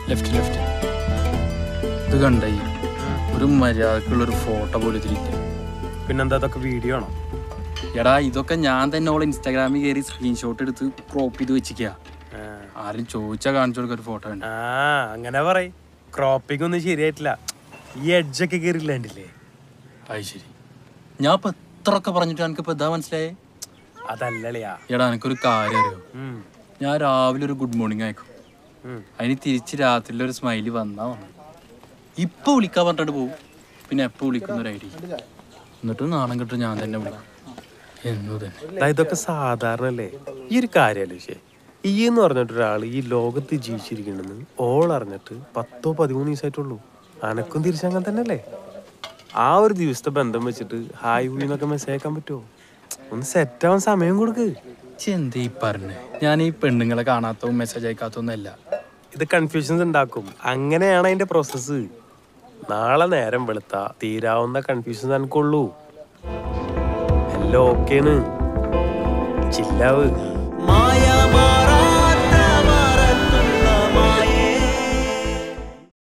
Left left ഇത് കണ്ടേ ഒരു മര്യാദക്കുള്ള ഒരു ഫോട്ടോ പോലും ഇതിലില്ല പിന്നെന്താ അതൊക്കെ വീഡിയോ ആണോ എടാ ഇതൊക്കെ ഞാൻ തന്നെ ഓളെ ഇൻസ്റ്റാഗ്രാമിൽ കയറി സ്ക്രീൻഷോട്ട് എടുത്ത് ക്രോപ്പ് ചെയ്ത് വെച്ചിക്കുക ആ. ആരും ചോദിച്ചാൽ കാണിച്ചു കൊടുക്കാൻ ഒരു ഫോട്ടോ ഉണ്ട് ആ അങ്ങനെ പറയ് ക്രോപ്പിംഗ് ഒന്നും ശരിയായിട്ടില്ല ഈ എഡ്ജൊക്കെ കയറില്ലാണ്ടില്ലേ അത് ശരി ഞാൻ ഇപ്പൊ എത്രയൊക്കെ പറഞ്ഞിട്ട് എനിക്ക് ഇപ്പൊ ഇതാ മനസ്സിലായേ അതല്ലളിയാ എടാ എനിക്കൊരു കാര്യം അറിയോ ഉം, ഞാൻ രാവിലെ ഒരു ഗുഡ് മോർണിംഗ് അയക്കും ഉം. അതിന് തിരിച്ച് രാത്രിയിൽ ഒരു സ്മൈലി വന്നാ വന്നു ഇപ്പൊ വിളിക്കാൻ പറഞ്ഞിട്ട് പോകും പിന്നെ എപ്പോ വിളിക്കുന്ന ഒരു ഐഡിയ എന്നിട്ട് നാണം കിട്ടും ഞാൻ തന്നെ വിളിക്കും എന്നു തന്നെ ദാ ഇതൊക്കെ സാധാരണ അല്ലേ ഈ ഒരു കാര്യമല്ലേ ശേ ഈ എന്ന് പറഞ്ഞിട്ട് ഒരാൾ ഈ ലോകത്ത് ജീവിച്ചിരിക്കണെന്ന് ഓൾ അറിഞ്ഞിട്ട് പത്തോ പതിമൂന്ന് ദിവസമായിട്ടുള്ളൂ അനക്കും തിരിച്ചങ്ങനെ തന്നെ അല്ലേ ആ ഒരു ദിവസത്തെ ബന്ധം വെച്ചിട്ട് ഹായ് ഹൂയി എന്നൊക്കെ മെസ്സേജ് അയക്കാൻ പറ്റുമോ ഒന്ന് സെറ്റ് ആവാൻ സമയം കൊടുക്ക് ഇജ്ജ് എന്താ ഈ പറഞ്ഞേ ഞാൻ ഈ പെണ്ണുങ്ങളെ കാണാത്തതും മെസ്സേജ് അയക്കാത്തതൊന്നും അല്ല ഇത് കൺഫ്യൂഷൻസ് ഉണ്ടാക്കും അങ്ങനെയാണ് അതിന്റെ പ്രോസസ്സ് നാളെ നേരം വെളുത്ത തീരാവുന്ന കൺഫ്യൂഷൻസ് എനിക്കുള്ളൂ എല്ലാം ഓക്കേണ് ചില്ലാവ് മായാമാ